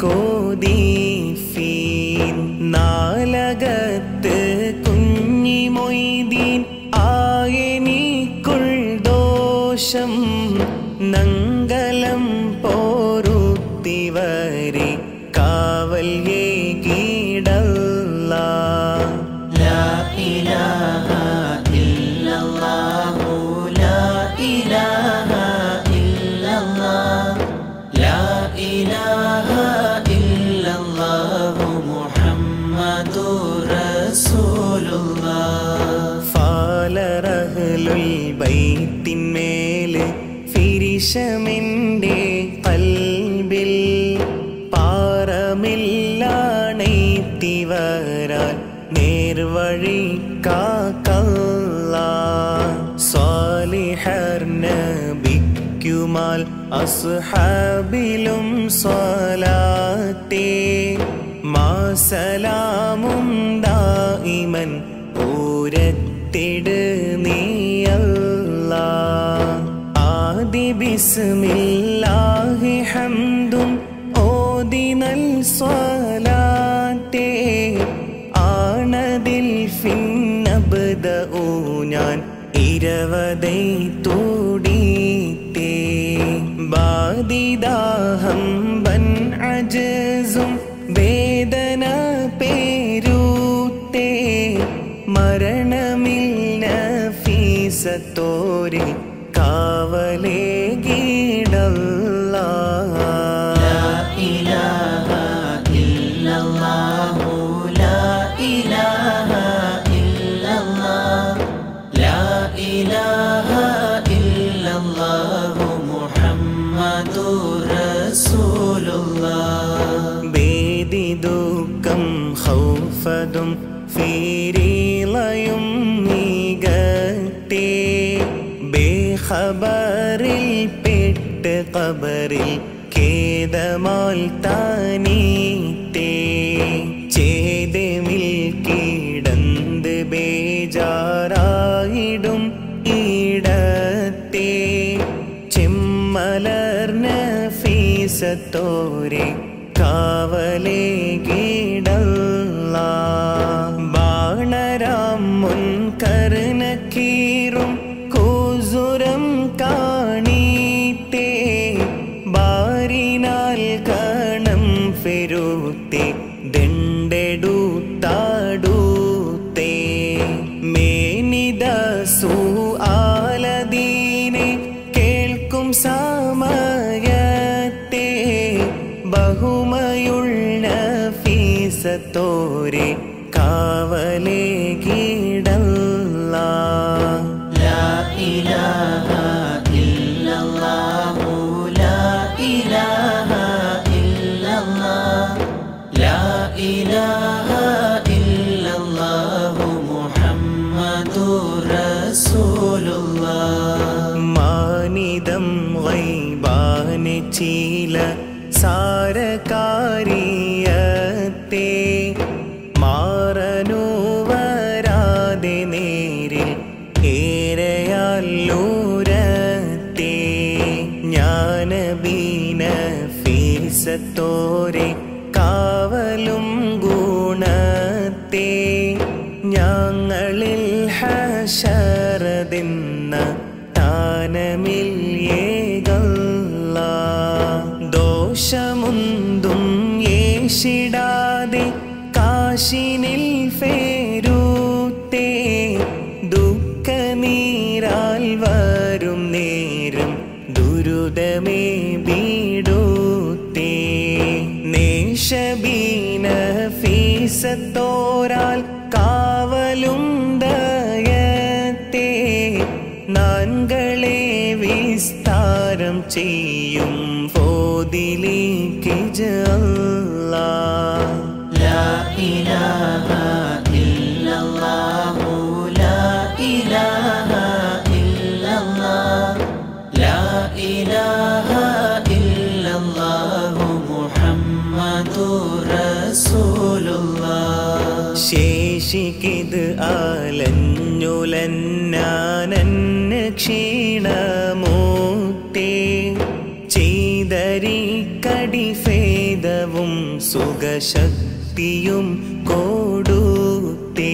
കോദീഫീൻ നാലകത്ത് കുഞ്ഞി മൊയ്തീൻ ആയനിക്കുൾ ദോഷം നങ്കലം പോരുത്തിവരെ കാവൽ ഏകീടല്ല لا إله إلا الله لا إله إلا الله لا إله إلا الله محمد رسول الله ഫാലറഹ്ലുൽ ബൈത്തിന്മേല് ഫിരിശമിൻ്റെ കൽബിൽ പാറമില്ലാണൈത്തിവരാൽ നേർവഴി കാക്കല്ല സ്വാലിഹർ നബിക്കുമാൽ അസ്ഹാബിലും സ്വലാത്തേ മാസലാമും ദായിമൻ ഊരത്തിട് നീയല്ല ആദി ബിസ്മില്ലാഹി ഹംദും ഓതി നൽ സ്വലാത്തേ ആണതിൽ ഫിന്നബ്ദ ഞാൻ ഇരവതൈ തൂടീത്തേ ബാദിദാഹം ബൻ അജസും വേദന പേരൂത്തേ മരണമില്ല ഫീസത്തോരെ കാവലേ ഗീടല്ല لا إله إلا الله لا إله إلا الله لا إله إلا الله محمد رسول الله ഭേദി ദുഃഖം ഹൗഫതും ഫീരീളയും നീകത്തേ ബേഖബറിൽ പെട്ട് കബറിൽ ഖേദമാൽ താനീത്തേ ചേതമിൽ കിടന്ന് ബേജാറായിടും ഈടത്തേ ചെമ്മലർന്ന ഫീസത്തോരെ കാവലേ കീടല്ല ബാണരാം മുൻകർണക്കീറും കൂസുരം കാണീത്തേ ബാരിനാൽ കണം ഫെരുത്തേ ദണ്ടെടുത്താടൂത്തേ മേനിത ആലദീനെ കേൾക്കും സമയത്തെ ബഹുമയുള്ള ഫീസത്തോരെ കാവലേ കീടല്ല لا إله إلا الله لا إله إلا الله لا إله إلا الله محمد رسول الله മാനിതം വൈബാന് ചീല സാരകാരിയത്തെ മാറനു വരാതെ നേരിൽ ഏറയാലൂര ഫീസത്തോരെ കാവലും ഗുണത്തെ ഞങ്ങളിൽ ഹശറതെന്ന താനമിൽ ഏകല്ല ദോഷമുന്തും ഏഷിടാതെ കാശിനിൽ ഫേരൂത്തേ ദുഃഖനീരാൽ വരും നേരം ദുരിതമേ ബീടൂത്തേ നേഷബീന ഫീസത്തോരാൽ കാവലും ദയത്തെ നാൻകളെ വിസ്താരം ചെയ്യും ഫോതിലേക്ക് ജല്ലാ لا إله إلا الله لا إله إلا الله لا إله إلا الله محمد رسول الله ശേഷിക്കിത് ആലഞ്ഞുലന്നാനന്ന ക്ഷീണമൂത്തേ ചെയ്തരി കടിഫേദവും സുഖശക്തിയും കൊടുത്തേ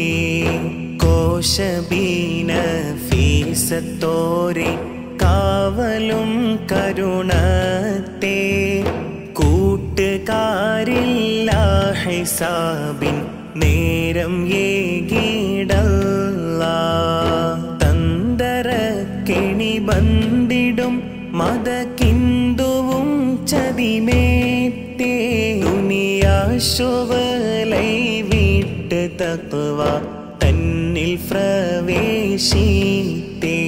കോശബീന ഫീസത്തോരെ കാവലും കരുണത്തെ കൂട്ടുകാരില്ല ഹിസാബിൻ നേരം ഏകിടല്ല തന്തര കെണി ബന്ദിടും മതകിന്ദുവും ചതിമേത്തേ ദുനിയാശോവലൈ വീട്ട് തത്വ തന്നിൽ പ്രവേശിത്തേ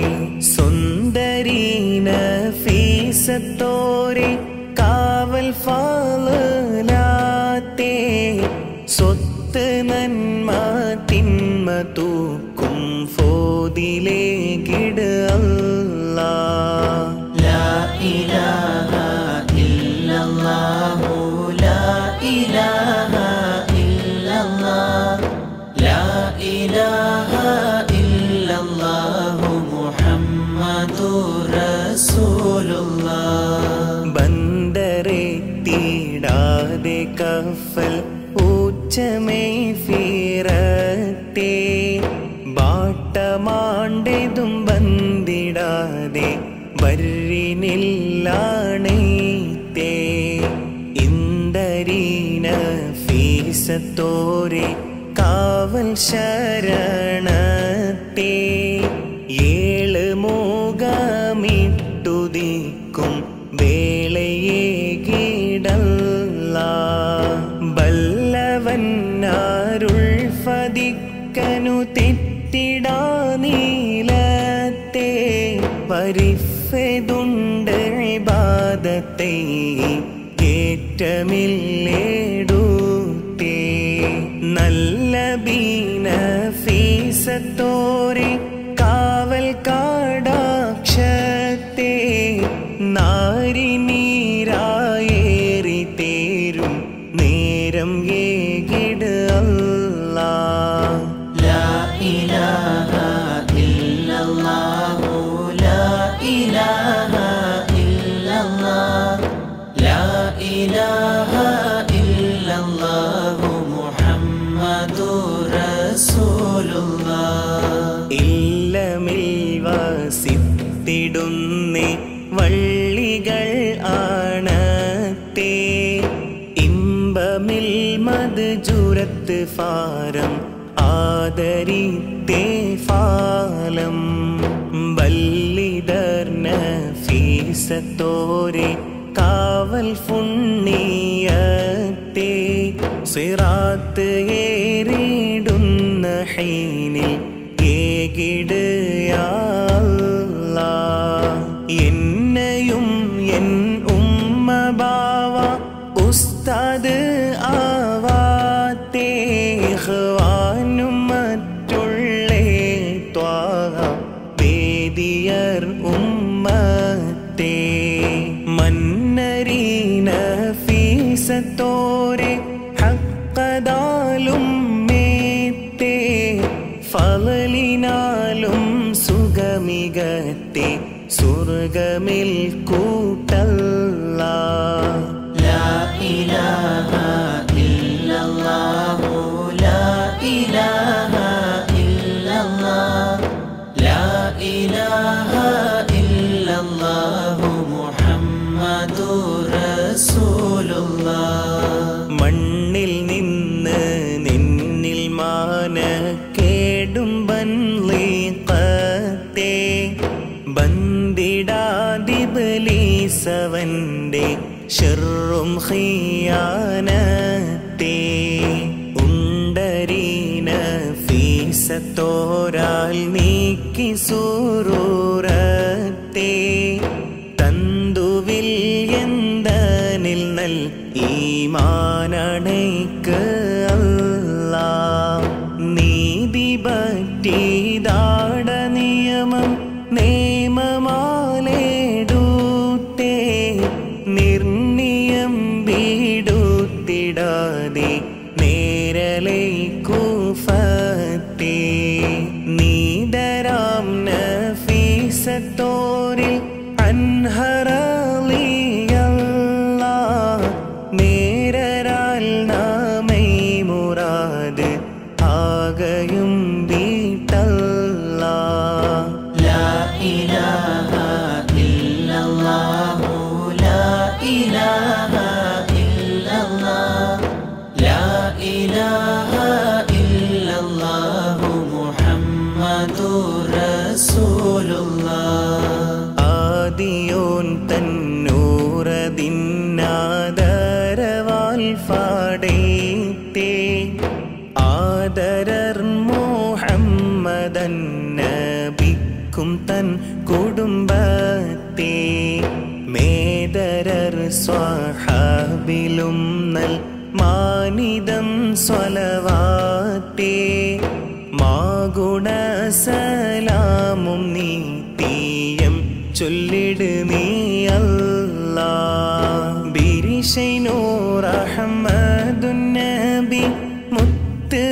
സുന്ദരീന ഫീസത്തോരെ കാവൽ ഫാലാത്തേ സ്വത്ത് നന്മ തിന്മ തൂക്കും ഫോതിലേ കിട അല്ലാ لا إله إلا الله لا إله إلا الله لا إله إلا الله محمد رسول الله ബന്ദരെത്തിടാതെ കഫൽ ഊച്ചമേ ഫീറത്തെ ബാട്ടമാണ്ടതും ബന്ദിടാതെ ബർറിനില്ലാണേ ഇന്ദരീന ഫീസത്തോരെ കാവൽ ശരണത്തെ ഏഴ് മോഗമിട്ടുദിക്കും വേളയെ കിടല്ല ബല്ലവന്നാരുൾ ഫതിക്കനു തെറ്റിടാ നീലത്തെ പരിഫതുണ്ട് ഇബാദത്തെ ഏറ്റമില്ലേടൂത്തേ നല്ല ബീന ഫീസത്തോരെ കാവൽ കാടാക്ഷത്തെ നാരിനീരായേറി തേരും നേരം ഏകിട അല്ലാ لا إله إلا الله لا إله إلا الله لا إله إلا الله محمد رسول الله ഇല്ലമിൽ വസിത്തിടുന്നേ വള്ളികൾ ആണത്തേ ഇമ്പമിൽ മധുരത്ത് ഫാരം ആദരിത്തേ ഫാലം ബല്ലിതർന ഫീസത്തോരെ കാവൽ ഫുണ്ണിയത്തെ സിറാത്ത് ഏറിടുന്ന ഹൈനിൽ ഏകിടയല്ല എന്നെയും എൻ ഉമ്മ ബാവ ഉസ്താദ് ആവാത്തേ ഇഖ്വാനും മറ്റുള്ളേ ത്വാഹ വേദിയർ ഉമ്മത്തേ മന്നരീന ഫീസത്തോരെ ഹക്കദാലും മേത്തേ ഫലലിനാലും സുഗമികത്തെ സ്വർഗമിൽ കൂട്ടല്ല لا إله إلا الله لا إله إلا الله لا إله إلا الله محمد رسول الله മണ്ണിൽ നിന്ന് നിന്നിൽ മാന കേടും ബൻലീഖത്തെ ബന്ദിടാതിബലീസവന്റെ ഷെറും ഖിയാനത്തെ ഉണ്ടരീന ഫീസത്തോരാൽ നീക്കി സൂറൂറത്തെ തന്തുവിൽ എന്തനിൽ നൽ ഈമാനണയ്ക്ക് അല്ലാ നീതി പറ്റിയതാട നിയമം നിയമമാലേടൂത്തേ നിർണിയം വീടുത്തിടാതെ നേരലേക്കു ഫത്തേ നീതരാം നഫീസത്തോരിൽ അൻഹറലിയല്ല നേരരാൽ നാമൈ മുറാദ് ആകയും വീട്ടല്ല لا إله إلا الله لا إله إلا الله لا إله إلا الله محمد رسول الله ആദിയോൻ തന്നൂറതിന്നാദരവാൽ ഫാടേത്തേ ആദരർ മുഹമ്മദൻ നബിക്കും തൻ കുടുംബത്തെ മേദരർ സ്വഹാബിലും നൽ മാനിതം സ്വലവാത്തേ മാഗുണ സലാമും നീത്തിയം ചൊല്ലിട് നീ അല്ലാ ബിരിശൈനൂറഹമ്മദുൻ നബി മുത്ത്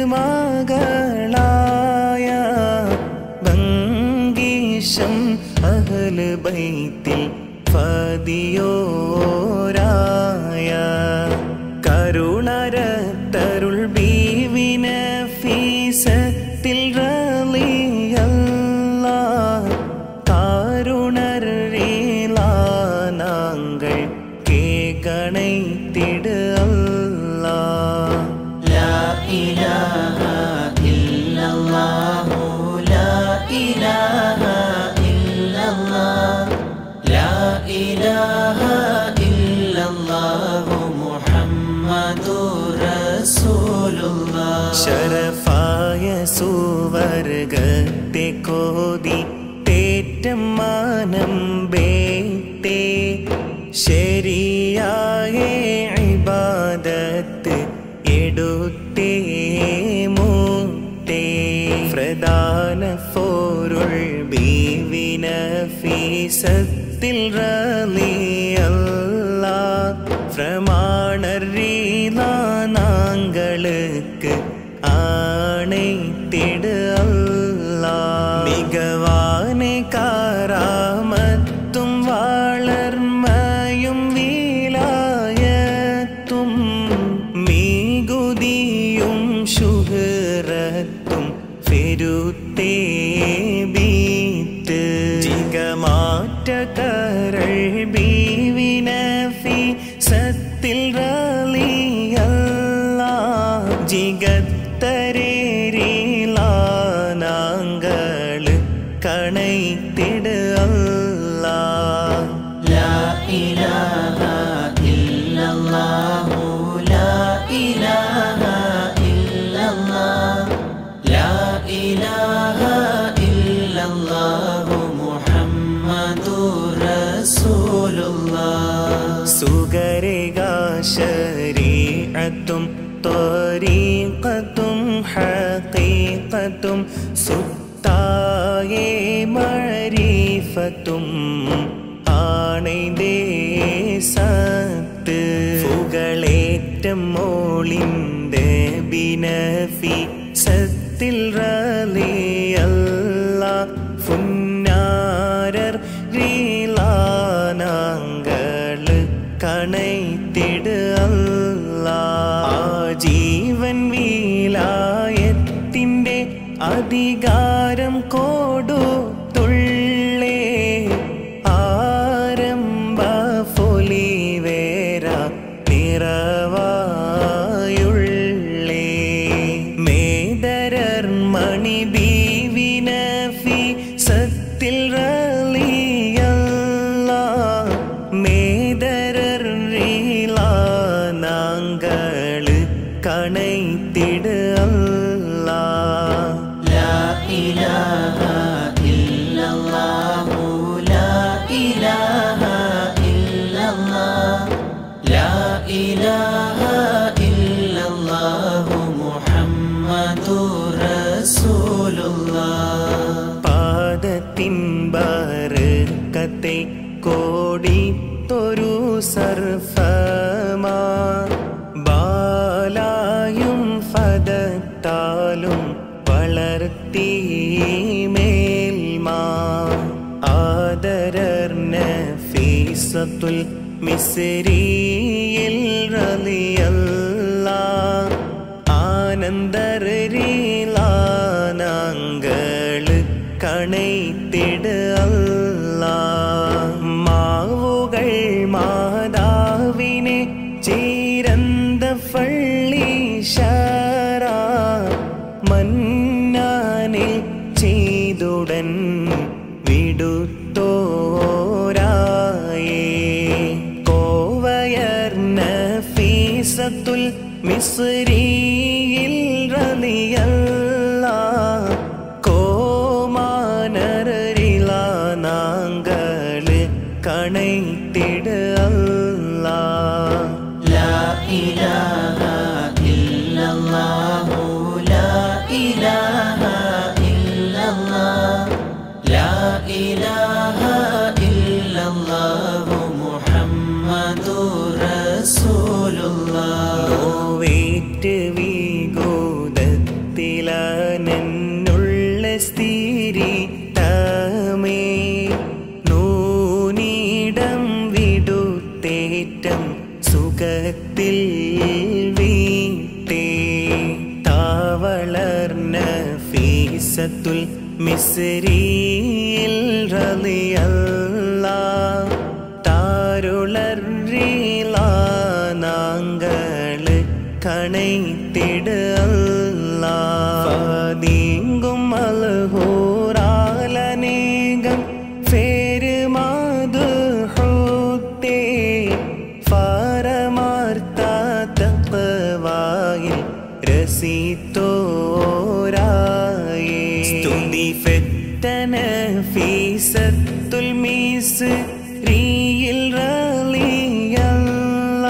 മകളായ ഭംഗീശം അഹ്ല് ബൈത്തിൽ ഫതിയോരായ കരുണരത്തരുൾ ബീവിന ഫീസത്തിൽ റളിയല്ല കാരുണരീലാനാങ്കൾ കേകണൈത്തിട് അല്ലാ لا إله إلا الله لا إله إلا الله لا إله إلا الله محمد رسول الله ശരഫായ സുവർഗത്തെ കോതി തേറ്റം മാനം ബേത്തേ ശരിയായ ഇബാദത്ത് എടുത്തേ മൂത്തേ പ്രധാന ഫോരുൾ ബീവിന ഫീസത്തിൽ റലിയല്ല പ്രമാണരീല നാங்களுக்கு ആണൈത്തിട് അല്ല മികവാനെ കാരാമത്തും വളർമയും വീലായത്തും മീകുതിയും ശുഹറത്തും ഫെരുത്തേ ബീത്ത് ജിഗമാറ്റ കരൾ ബീവിന ഫി സത്തിൽ റളിയല്ല ജിഗത്തരേരീലാനാങ്കള് കണൈത്തിട് അല്ല لا إله إلا الله لا إله إلا الله لا إله إلا الله محمد رسول الله സുഗരികാശരീഅത്തും ത്വരീഖത്തും ഹഖീഖത്തും സുത്തായേ മരീഫത്തും ആണൈതേ സത്ത് പുകളേറ്റം മോളിൻ്റെ ബിനഫി സത്തിൽ റലിയല്ല ഫുന്നാരർ റീലാനാങ്കള് കണൈത്തിട് അല്ല അധികാരം കോടു തുള്ളേ ആരംഭ ഫൊലിവേര നിറവായുള്ളേ മേദരർ മണി ബീവിനഫി സത്തിൽ റളിയല്ല മേദരർ നാങ്കള് കണൈത്തിട് അല്ലാ لا إله إلا الله لا إله إلا الله لا إله إلا الله محمد رسول الله പാദത്തിൻ ബർക്കത്തെ കോടിത്തൊരു സർഫമാ ബാലായും ഫദത്താലും വളർത്തി മേൽമാ ആദരർ നഫീസത്തുൽ മിസ്രിയിൽ റളിയല്ലാ ആനന്ദറിലാനാങ്കള് കണൈത്തിട് അല്ല മാവുകൾ മാതാവിനെ ചീരന്ത ഫള്ളി ശാര മന്നാനിൽ ചെയ്തുടൻ വിടുത്തോരായേ കോവയർന ഫീസത്തുൽ മിസ്രിയിൽ റളിയല്ല കോമാനറില നാങ്കള് കണൈത്തിട് അല്ലാ لا إله إلا الله لا إله إلا الله لا إله إلا الله محمد رسول الله നോവേറ്റ് വിഗോദത്തിലാനെന്നുള്ള സ്ഥിരി തമേ നൂനീടം വിടുത്തേറ്റം സുഖത്തിൽ വീട്ടേ താവളർന്ന ഫീസത്തുൽ മിസ്രിയിൽ റളിയല്ലാ താരുളറിലാനാങ്കള് കണൈത്തിട് അല്ലാ ഫാദീങ്കും അൽഹൂറാലനേകം ഫേരുമാതു ഹൂത്തേ ഫാരമാർത്ത തഖ്വായിൽ രസിത്തോരായേ സ്തുതി ഫെറ്റന ഫീസത്തുൽ മീസ് റീയിൽ റളിയല്ല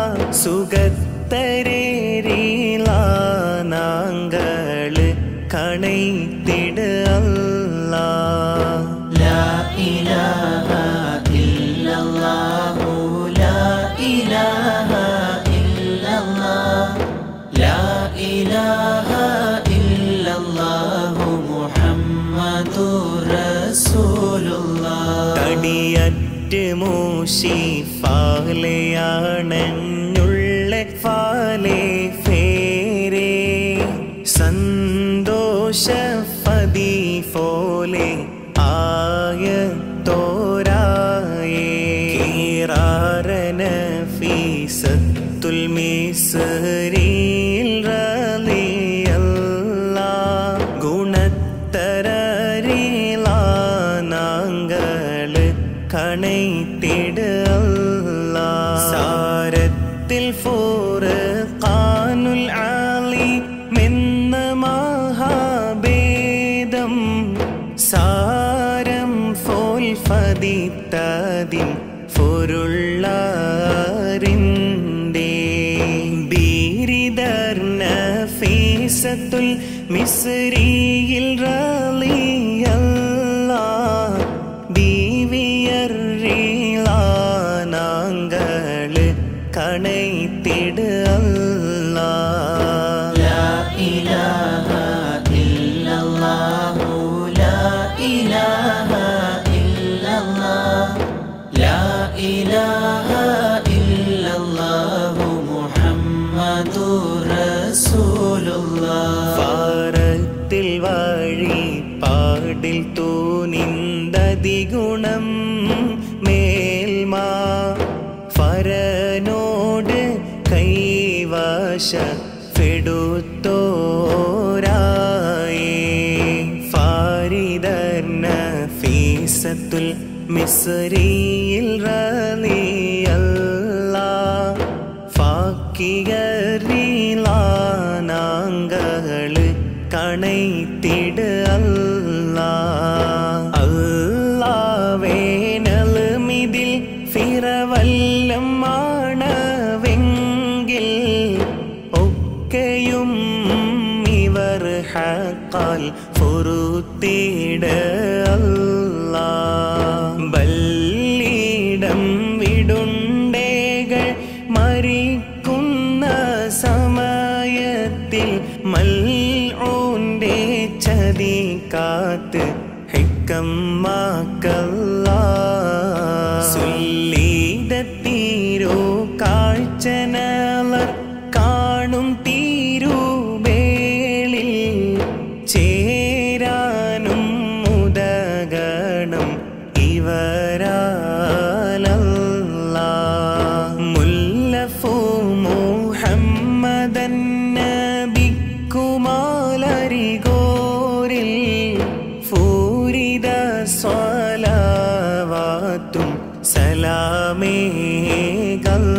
സുഖത്തരേരീലാനാങ്കള് കണൈത്തിട് അല്ലാ لا إله إلا الله لا إله إلا الله لا إله إلا الله محمد رسول الله തടിയറ്റ് മൂശി ഫാലയാണെന്നുള്ള ഫാലെ ഫേരെ സന്തോഷ ഫതി ഫോലെ ആയത്തോരായേ കീറാരന ഫീസത്തുൽ മിസ്രിൽ റളിയല്ലാ ഗുണത്തരറിലാനാങ്കള് കണൈത്തിട് അല്ലാ സാരത്തിൽ ഫോറ് കാനുൽ ആലി മെന്ന മഹാഭേദം സാരം ഫോൽ ഫതിത്തതിൻ പൊരുള്ളറിന്തേ ബീരിദർന ഫീസത്തുൽ മിസ്രിയിൽ റളിയല്ലാ ദീവിയറിലാനാങ്കള് കണൈത്തിട് അല്ലാ لا إله إلا الله لا إله إلا الله لا إله إلا الله محمد رسول الله ഫാരത്തിൽ വാഴ വശപ്പെടുത്തോരായേ ഫാരിദർന ഫീസത്തുൽ മിസ്രിയിൽ റളിയല്ല ഫാക്കിയറിലാനാങ്കള് കണൈത്തിട് അല്ല അല്ലാവേനലുമിതിൽ ഫിറവല്ലം മാണവെങ്കിൽ ഒക്കെയും ഇവർ ഹക്കാൽ പൊറുത്തിട അല്ല ബല്ലിടം വിടുണ്ടേകൾ മരിക്കുന്ന സമയത്തിൽ മൽഊന്റെ ചതി കാത്ത് ഹിക്കമ്മാക്കല്ല സുല്ലീതത്തീരോ കാഴ്ചനവർ കാണും തീരുബേളിൽ ചേരാനും മുദഗണം ഇവരാലല്ല മുല്ലഫു മുഹമ്മദൻ നബിക്കുമാലരികോരിൽ ഫൂരിത സ്വലാവാത്തും സലാമേ ഗല്ല